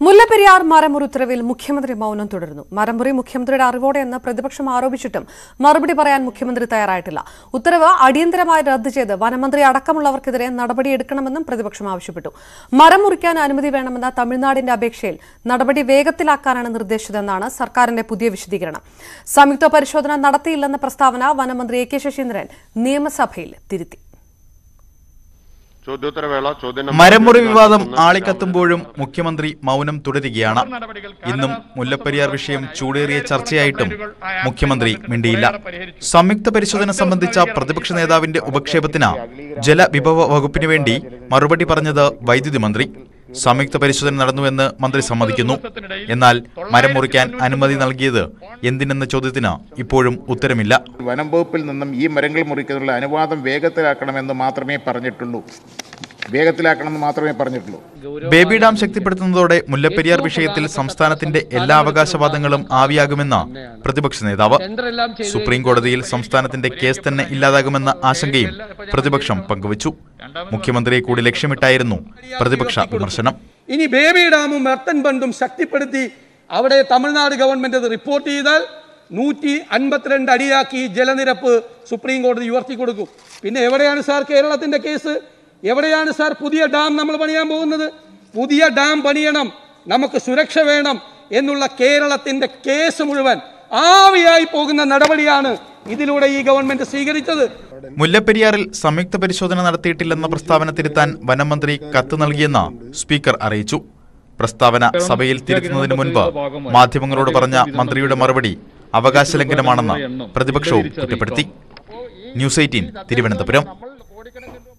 മുല്ലപ്പെരിയാർ മരമുറി ഉത്തരവിൽ മുഖ്യമന്ത്രി മൗനം തുടരുന്നു മരമുറി മുഖ്യമന്ത്രിയുടെ അറിവോടെയെന്ന് പ്രതിപക്ഷം ആരോപിച്ചിട്ടും മറുപടി പറയാൻ മുഖ്യമന്ത്രി തയ്യാറായിട്ടില്ല ഉത്തരവ് അടിയന്തരമായി റദ്ദ് ചെയ്ത് വനമന്ത്രി അടക്കമുള്ളവർക്കെതിരെ നടപടിയെടുക്കണമെന്നും പ്രതിപക്ഷം ആവശ്യപ്പെട്ടു മരം മുറിക്കാൻ അനുമതി വേണമെന്ന തമിഴ്നാടിന്റെ അപേക്ഷയിൽ നടപടി വേഗത്തിലാക്കാനാണ് നിർദ്ദേശിച്ചതെന്നാണ് സർക്കാരിന്റെ പുതിയ വിശദീകരണം സംയുക്ത പരിശോധന നടത്തിയില്ലെന്ന പ്രസ്താവന വനമന്ത്രി എ കെ ശശീന്ദ്രൻ നിയമസഭയിൽ തിരുത്തി ചോദ്യോത്തരവേള ചോദ്യം നമ്പർ മരമുറി വിവാദം ഒന്ന് ആളിക്കത്തുമ്പോഴും മുഖ്യമന്ത്രി മൗനം തുടരുകയാണ് ഇന്നും മുല്ലപ്പെരിയാർ വിഷയം ചൂടേറിയ ചർച്ചയായിട്ടും മുഖ്യമന്ത്രി മിണ്ടിയില്ല സംയുക്ത പരിശോധന സംബന്ധിച്ച പ്രതിപക്ഷ നേതാവിന്റെ ഉപക്ഷേപത്തിന് ജലവിഭവ വകുപ്പിന് വേണ്ടി മറുപടി പറഞ്ഞത് വൈദ്യുതി മന്ത്രി സംയുക്ത പരിശോധന നടന്നുവെന്ന് മന്ത്രി സമ്മതിക്കുന്നു എന്നാൽ മരം മുറിക്കാൻ അനുമതി നൽകിയത് എന്തിനെന്ന ചോദ്യത്തിന് ഇപ്പോഴും ഉത്തരമില്ല വനം വകുപ്പിൽ നിന്നും ഈ മരങ്ങൾ മുറിക്കുന്നതിനുള്ള അനുവാദം വേഗത്തിലാക്കണമെന്ന് മാത്രമേ പറഞ്ഞിട്ടുള്ളൂ വേഗത്തിലാക്കണമെന്ന് മാത്രമേ പറഞ്ഞിട്ടുള്ളൂ ബേബി ഡാം ശക്തിപ്പെടുത്തുന്നതോടെ മുല്ലപ്പെരിയാർ വിഷയത്തിൽ സംസ്ഥാനത്തിന്റെ എല്ലാ അവകാശവാദങ്ങളും ആവിയാകുമെന്ന് പ്രതിപക്ഷ നേതാവ് സുപ്രീം കോടതിയിൽ സംസ്ഥാനത്തിന്റെ കേസ് തന്നെ ഇല്ലാതാകുമെന്ന ആശങ്കയും പ്രതിപക്ഷം പങ്കുവച്ചു മുഖ്യമന്ത്രിയെ കൂടി ലക്ഷ്യമിട്ടായിരുന്നു പ്രതിപക്ഷ വിമർശനം ഇനി ബേബി ഡാമും മെർത്തൻ ബണ്ടും ശക്തിപ്പെടുത്തി അവിടെ തമിഴ്നാട് ഗവൺമെന്റ് അത് റിപ്പോർട്ട് ചെയ്താൽ നൂറ്റി അൻപത്തിരണ്ട് അടിയാക്കി ജലനിരപ്പ് സുപ്രീം കോടതി ഉയർത്തി കൊടുക്കും പിന്നെ എവിടെയാണ് സാർ കേരളത്തിന്റെ കേസ് എവിടെയാണ് സാർ പുതിയ ഡാം നമ്മൾ പണിയാൻ പോകുന്നത് പുതിയ ഡാം പണിയണം നമുക്ക് സുരക്ഷ വേണം എന്നുള്ള കേരളത്തിന്റെ കേസ് മുഴുവൻ ആവിയായി പോകുന്ന നടപടിയാണ് ഇതിലൂടെ ഈ ഗവൺമെന്റ് സ്വീകരിച്ചത് മുല്ലപ്പെരിയാറിൽ സംയുക്ത പരിശോധന നടത്തിയിട്ടില്ലെന്ന പ്രസ്താവന തിരുത്താൻ വനമന്ത്രി കത്ത് നൽകിയെന്ന് സ്പീക്കർ അറിയിച്ചു പ്രസ്താവന സഭയിൽ തിരുത്തുന്നതിന് മുൻപ് മാധ്യമങ്ങളോട് പറഞ്ഞ മന്ത്രിയുടെ മറുപടി അവകാശ ലംഘനമാണെന്ന് പ്രതിപക്ഷവും കുറ്റപ്പെടുത്തി ന്യൂസ് എയ്റ്റീൻ തിരുവനന്തപുരം